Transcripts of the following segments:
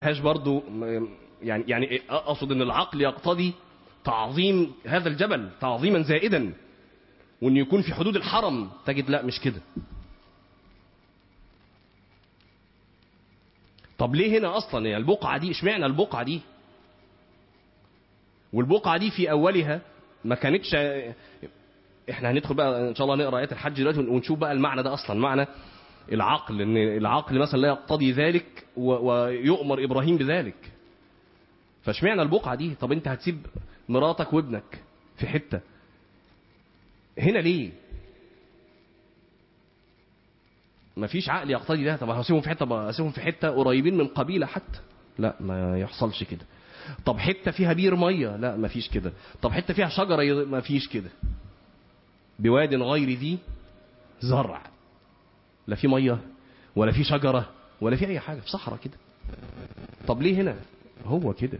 هاش برضو م- يعني يعني اقصد ان العقل يقتضي تعظيم هذا الجبل تعظيما زائدا وان يكون في حدود الحرم تجد لا مش كده طب ليه هنا اصلا يعني البقعه دي اشمعنى البقعه دي والبقعه دي في اولها ما كانتش احنا هندخل بقى ان شاء الله نقرا ايات الحج دلوقتي ونشوف بقى المعنى ده اصلا معنى العقل ان العقل مثلا لا يقتضي ذلك و- ويؤمر ابراهيم بذلك فاشمعنى البقعه دي طب انت هتسيب مراتك وابنك في حته هنا ليه مفيش عقل يقتضي ده طب هسيبهم في حته طب هسيبهم في حته قريبين من قبيله حتى لا ما يحصلش كده طب حته فيها بير ميه لا مفيش كده طب حته فيها شجره ي- مفيش كده بواد غير ذي زرع لا في ميه ولا في شجره ولا في اي حاجه في صحراء كده طب ليه هنا هو كده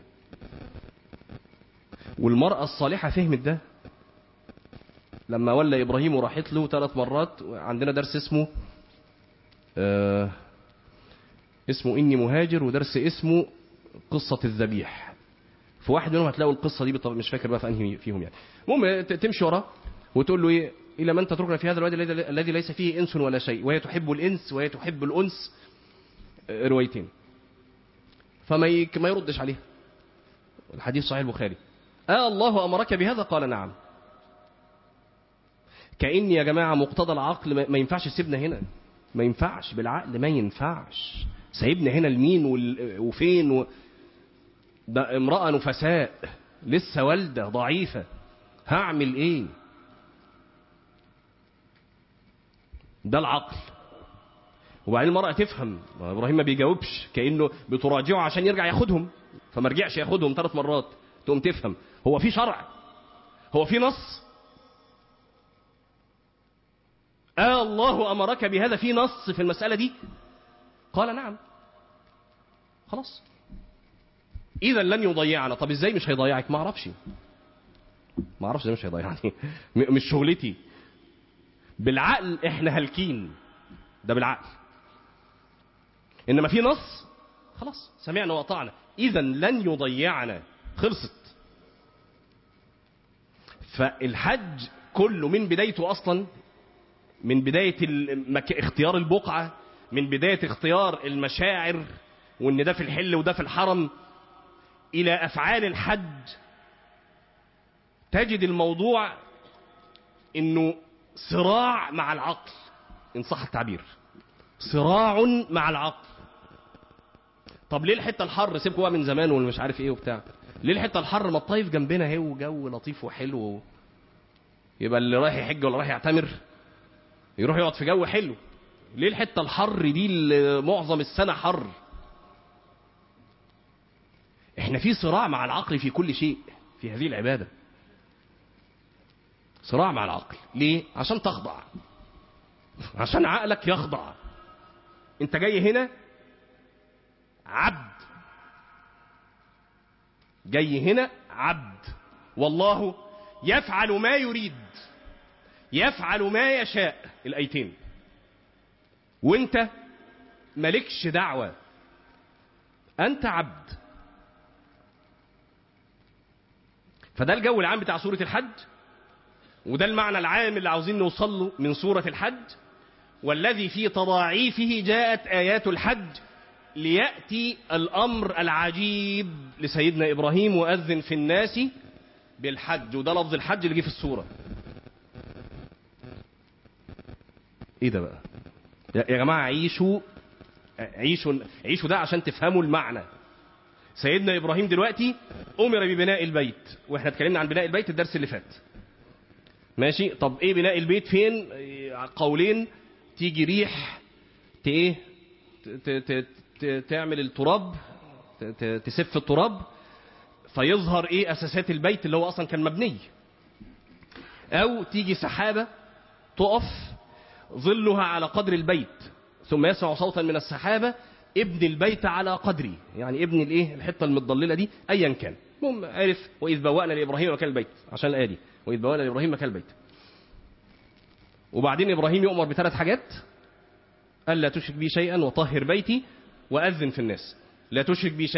والمرأة الصالحة فهمت ده لما ولى إبراهيم وراحت له ثلاث مرات عندنا درس اسمه آه اسمه إني مهاجر ودرس اسمه قصة الذبيح في واحد منهم هتلاقوا القصة دي بالطبع مش فاكر بقى في أنهي فيهم يعني المهم ت- تمشي وراه وتقول له إيه إلى من تتركنا في هذا الوادي الذي- الذي ليس فيه إنس ولا شيء وهي تحب الإنس وهي تحب الأنس آه، روايتين فما يك- ما يردش عليها الحديث صحيح البخاري آه الله أمرك بهذا قال نعم كأن يا جماعة مقتضى العقل ما- ما ينفعش سيبنا هنا ما ينفعش بالعقل ما ينفعش سايبنا هنا لمين وال- وفين و... ده امرأة نفساء لسه والدة ضعيفة هعمل ايه ده العقل وبعدين المرأة تفهم ما ابراهيم ما بيجاوبش كأنه بتراجعه عشان يرجع ياخدهم فما رجعش ياخدهم ثلاث مرات تقوم تفهم هو في شرع هو في نص آه الله أمرك بهذا في نص في المسألة دي قال نعم خلاص إذا لن يضيعنا طب إزاي مش هيضيعك ما أعرفش ما أعرفش إزاي مش هيضيعني م- مش شغلتي بالعقل إحنا هالكين ده بالعقل إنما في نص خلاص سمعنا وأطعنا إذا لن يضيعنا خلصت فالحج كله من بدايته أصلا من بداية المك... اختيار البقعة من بداية اختيار المشاعر وان ده في الحل وده في الحرم الى افعال الحج تجد الموضوع انه صراع مع العقل ان صح التعبير صراع مع العقل طب ليه الحته الحر سيبكوا بقى من زمان والمش عارف ايه وبتاع ليه الحته الحر ما الطايف جنبنا اهي وجو لطيف وحلو يبقى اللي رايح يحج ولا رايح يعتمر يروح يقعد في جو حلو ليه الحته الحر دي اللي معظم السنه حر احنا في صراع مع العقل في كل شيء في هذه العباده صراع مع العقل ليه عشان تخضع عشان عقلك يخضع انت جاي هنا عبد جاي هنا عبد والله يفعل ما يريد يفعل ما يشاء الايتين وانت مالكش دعوه انت عبد فده الجو العام بتاع سوره الحج وده المعنى العام اللي عاوزين نوصل له من سوره الحج والذي في تضاعيفه جاءت ايات الحج لياتي الامر العجيب لسيدنا ابراهيم واذن في الناس بالحج وده لفظ الحج اللي جه في السوره ايه ده بقى يا يا جماعه عيشوا عيشوا عيشوا ده عشان تفهموا المعنى سيدنا ابراهيم دلوقتي امر ببناء البيت واحنا اتكلمنا عن بناء البيت الدرس اللي فات ماشي طب ايه بناء البيت فين إيه، قولين تيجي ريح ت ايه ت- ت- ت- تعمل التراب ت- ت- تسف التراب فيظهر ايه اساسات البيت اللي هو اصلا كان مبني او تيجي سحابه تقف ظلها على قدر البيت ثم يسمع صوتا من السحابه ابن البيت على قدري يعني ابن الايه الحته المتضلله دي ايا كان المهم عرف واذ بوانا لابراهيم مكان البيت عشان الايه دي واذ بوانا لابراهيم مكان البيت وبعدين ابراهيم يؤمر بثلاث حاجات الا تشرك بي شيئا وطهر بيتي واذن في الناس لا تشرك بي شيئا